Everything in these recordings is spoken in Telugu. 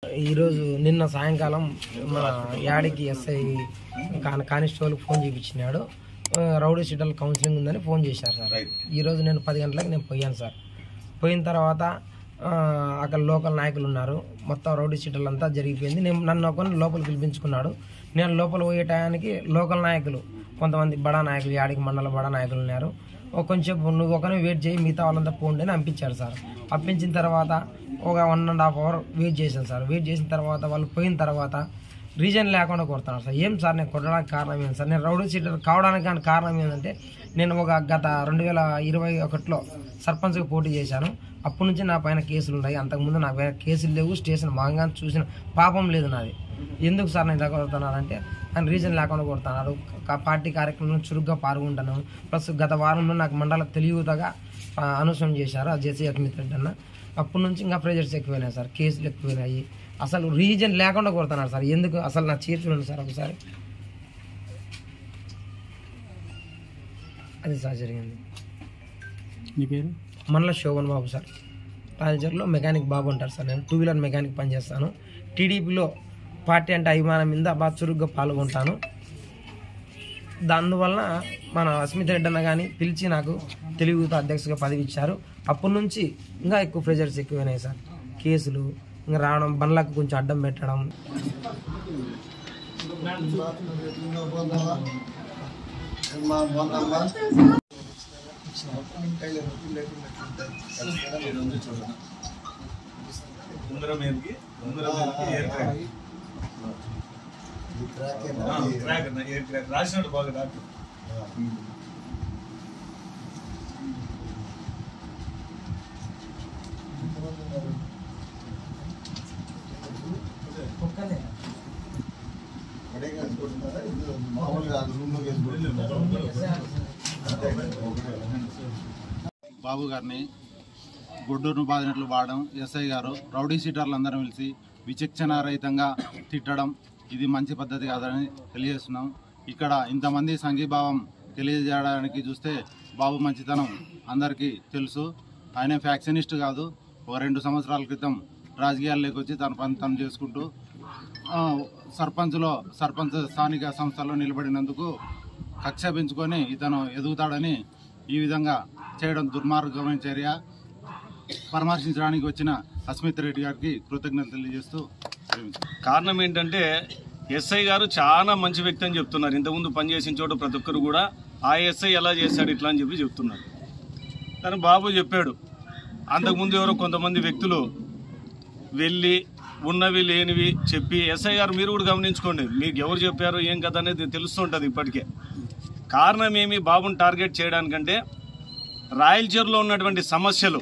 ఈరోజు నిన్న సాయంకాలం మన యాడికి ఎస్ఐ కాని కానిస్టేబుల్ ఫోన్ చేయించినాడు ఆ, రౌడీ షీటల్ కౌన్సిలింగ్ ఉందని ఫోన్ చేశారు సార్ ఈరోజు నేను పది గంటలకు నేను పోయాను సార్ పోయిన తర్వాత ఆ, అక్కడ లోకల్ నాయకులు ఉన్నారు మొత్తం రౌడీ షీటల్ అంతా జరిగిపోయింది నేను నన్ను ఒకరిని లోపల పిలిపించుకున్నాడు నేను లోపల పోయే టయానికి లోకల్ నాయకులు కొంతమంది బడా నాయకులు యాడికి మండల బడా నాయకులు ఉన్నారు ఓ కొంచెం నువ్వు ఒకరిని వెయిట్ చేయి మిగతా వాళ్ళంతా పోండి అని పంపించారు సార్ పంపించిన తర్వాత ఒక one and half hour wait చేశాను సార్ వెయిట్ చేసిన తర్వాత వాళ్ళు పోయిన తర్వాత రీజన్ లేకుండా కొడుతున్నారు సార్ ఏం సార్ నేను కొట్టడానికి కారణం ఏంటి సార్ నేను రౌడీ సీటర్ కావడానికి కానీ కారణం ఏంటంటే నేను ఒక గత రెండు వేల ఇరవై ఒకటిలో సర్పంచ్గా పోటీ చేశాను అప్పటి నుంచి నా పైన కేసులు ఉన్నాయి అంతకుముందు నా పైన కేసులు లేవు స్టేషన్ మాగా చూసిన పాపం లేదు నాది ఎందుకు సార్ నేను ఇలా కొడుతున్నానంటే ఆయన రీజన్ లేకుండా కొడుతున్నారు క- పార్టీ కార్యక్రమంలో చురుగ్గా పాల్గొంటాను ప్లస్ గత వారంలో నాకు మండల తెలియదుగా అనుసరణ చేశారు ఆ జేసీ అక్మిత్ రెడ్డి అన్న అప్పటి నుంచి ఇంకా ప్రెజర్స్ ఎక్కువైనాయి సార్ కేసులు ఎక్కువైనాయి అసలు రీజన్ లేకుండా కొడుతున్నారు సార్ ఎందుకు అసలు నా చీర చూడండి సార్ ఒకసారి అది సార్ జరిగింది నీ పేరు మనలో శోభన్ బాబు సార్ రాజచర్లో మెకానిక్ బాబు ఉంటారు సార్ నేను టూ వీలర్ మెకానిక్ పనిచేస్తాను టీడీపీలో పార్టీ అంటే అభిమానం మీద బాగా చురుగ్గా పాల్గొంటాను అందువలన మన అస్మిత్ రెడ్డి అన్న కానీ పిలిచి నాకు తెలుగుతో అధ్యక్షుగా పదవి ఇచ్చారు అప్పటి నుంచి ఇంకా ఎక్కువ ప్రెజర్స్ ఎక్కువైనాయి సార్ కేసులు ఇంకా రావడం బండ్లకు కొంచెం అడ్డం పెట్టడం ముందర మీదకి ముందర మీదకి ఎయిర్ ట్రాక్ ఆ, ట్రాక్ అన్న, ఎయిర్ ట్రాక్ రాసినట్టు బాగా డాక్టర్ బాబు గారిని గొడ్డూరును బాధినట్లు వాడడం ఎస్ఐ గారు రౌడీ సీటర్లు అందరం కలిసి విచక్షణారహితంగా తిట్టడం ఇది మంచి పద్ధతి కాదని తెలియజేస్తున్నాం ఇక్కడ ఇంతమంది సంఘీభావం తెలియజేయడానికి చూస్తే బాబు మంచితనం అందరికీ తెలుసు ఆయన ఫ్యాక్షనిస్ట్ కాదు ఒక రెండు సంవత్సరాల క్రితం రాజకీయాల్లోకి వచ్చి తన పని తను చేసుకుంటూ ఆ, సర్పంచ్లో సర్పంచ్ స్థానిక సంస్థలో నిలబడినందుకు కక్ష పెంచుకొని ఇతను ఎదుగుతాడని ఈ విధంగా చేయడం దుర్మార్గమైన చర్య పరామర్శించడానికి వచ్చిన అస్మిత్ రెడ్డి గారికి కృతజ్ఞతలు తెలియజేస్తూ విరమిస్తున్నాను. కారణం ఏంటంటే ఎస్ఐ గారు చాలా మంచి వ్యక్తి అని చెప్తున్నారు ఇంతకుముందు పనిచేసిన చోట ప్రతి ఒక్కరు కూడా ఆ ఎస్ఐ ఎలా చేశాడు ఇట్లా అని చెప్పి చెప్తున్నారు కానీ బాబు చెప్పాడు అంతకుముందు ఎవరో కొంతమంది వ్యక్తులు వెళ్ళి ఉన్నవి లేనివి చెప్పి ఎస్ఐ గారు మీరు కూడా గమనించుకోండి మీకు ఎవరు చెప్పారు ఏం కథ అనేది తెలుస్తుంటుంది ఇప్పటికే కారణం ఏమి బాబుని టార్గెట్ చేయడానికంటే రాయలచీరలో ఉన్నటువంటి సమస్యలు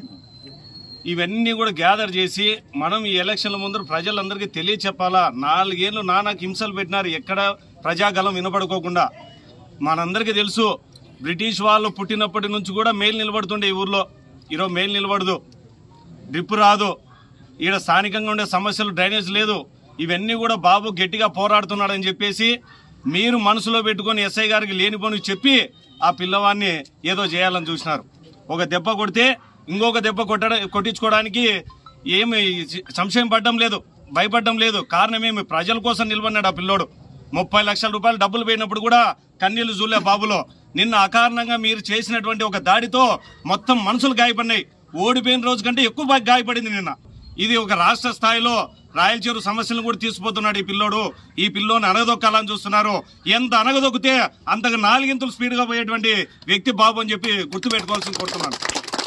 ఇవన్నీ కూడా గ్యాదర్ చేసి మనం ఈ ఎలక్షన్ల ముందు ప్రజలందరికీ తెలియచెప్పాలా నాలుగేళ్లు నానాకు హింసలు పెట్టినారు ఎక్కడ ప్రజాగలం వినపడుకోకుండా మనందరికీ తెలుసు బ్రిటిష్ వాళ్ళు పుట్టినప్పటి నుంచి కూడా మేలు నిలబడుతుండే ఈ ఊర్లో ఈరోజు మేలు నిలబడదు డ్రిప్ రాదు ఈడ స్థానికంగా ఉండే సమస్యలు డ్రైనేజ్ లేదు ఇవన్నీ కూడా బాబు గట్టిగా పోరాడుతున్నాడని చెప్పేసి మీరు మనసులో పెట్టుకొని ఎస్ఐ గారికి లేనిపోని చెప్పి ఆ పిల్లవాడిని ఏదో చేయాలని చూసినారు ఒక దెబ్బ కొడితే ఇంకొక దెబ్బ కొట్టడ కొట్టించుకోవడానికి ఏమి సంశయం పడడం లేదు భయపడడం లేదు కారణం ఏమి ప్రజల కోసం నిలబడినాడు ఆ పిల్లోడు ముప్పై లక్షల రూపాయలు డబ్బులు పోయినప్పుడు కూడా కన్నీళ్లు చూలే బాబులో నిన్న అకారణంగా మీరు చేసినటువంటి ఒక దాడితో మొత్తం మనసులు గాయపడినాయి ఓడిపోయిన రోజు కంటే ఎక్కువ బాగా గాయపడింది నిన్న ఇది ఒక రాష్ట్ర స్థాయిలో రాయలచీరు సమస్యలను కూడా తీసుకుపోతున్నాడు ఈ పిల్లోడు ఈ పిల్లోని అనగదొక్కాలని చూస్తున్నారు ఎంత అనగదొక్కితే అంతకు నాలుగింతలు స్పీడ్గా పోయేటువంటి వ్యక్తి బాబు అని చెప్పి గుర్తుపెట్టుకోవాల్సింది కోరుతున్నాను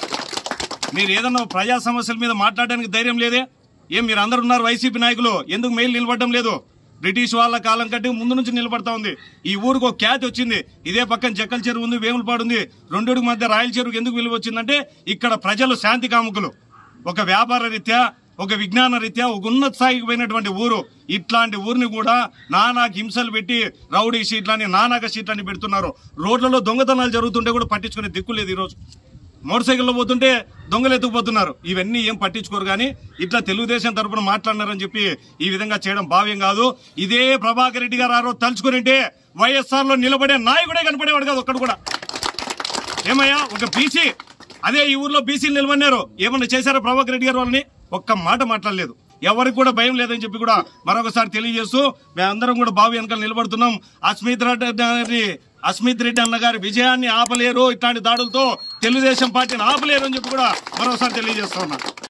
మీరు ఏదన్నా ప్రజా సమస్యల మీద మాట్లాడడానికి ధైర్యం లేదే ఏం మీరు అందరు ఉన్నారు వైసీపీ నాయకులు ఎందుకు మెయిల్ నిలబడడం లేదు బ్రిటిష్ వాళ్ళ కాలం కంటే ముందు నుంచి నిలబడతా ఉంది ఈ ఊరికి ఒక ఖ్యాతి వచ్చింది ఇదే పక్కన చెక్కల చెరువు ఉంది వేములపాడు ఉంది రెండుకి మధ్య రాయల చెరువుకి ఎందుకు విలువ వచ్చిందంటే ఇక్కడ ప్రజలు శాంతి కాముకులు ఒక వ్యాపార రీత్యా ఒక విజ్ఞాన రీత్యా ఒక ఉన్నత స్థాయికి పోయినటువంటి ఊరు ఇట్లాంటి ఊరిని కూడా నానాకి హింసలు పెట్టి రౌడీ షీట్లని నానాక షీట్లని పెడుతున్నారు రోడ్లలో దొంగతనాలు జరుగుతుంటే కూడా పట్టించుకునే దిక్కు లేదు ఈరోజు మోటార్ సైకిల్లో పోతుంటే దొంగలు ఎత్తుకుపోతున్నారు ఇవన్నీ ఏం పట్టించుకోరు కానీ ఇట్లా తెలుగుదేశం తరపున మాట్లాడినారని చెప్పి ఈ విధంగా చేయడం భావ్యం కాదు ఇదే ప్రభాకర్ రెడ్డి గారు ఆ రోజు తలుచుకునింటే వైఎస్ఆర్ లో నిలబడే నాయకుడే కనపడేవాడు కాదు ఒక్కడు కూడా ఏమయ్యా ఒక బీసీ అదే ఈ ఊర్లో బీసీలు నిలబడినారు ఏమన్నా చేశారా ప్రభాకర్ రెడ్డి గారు వాళ్ళని ఒక్క మాట మాట్లాడలేదు ఎవరికి కూడా భయం లేదని చెప్పి కూడా మరొకసారి తెలియజేస్తూ మేమందరం కూడా బాబు వెనకాల నిలబడుతున్నాం అస్మిత్ రెడ్డి గారి అస్మిత్ రెడ్డి అన్న గారి విజయాన్ని ఆపలేరు ఇట్లాంటి దాడులతో తెలుగుదేశం పార్టీని ఆపలేరు అని చెప్పి కూడా మరొకసారి తెలియజేస్తా ఉన్నా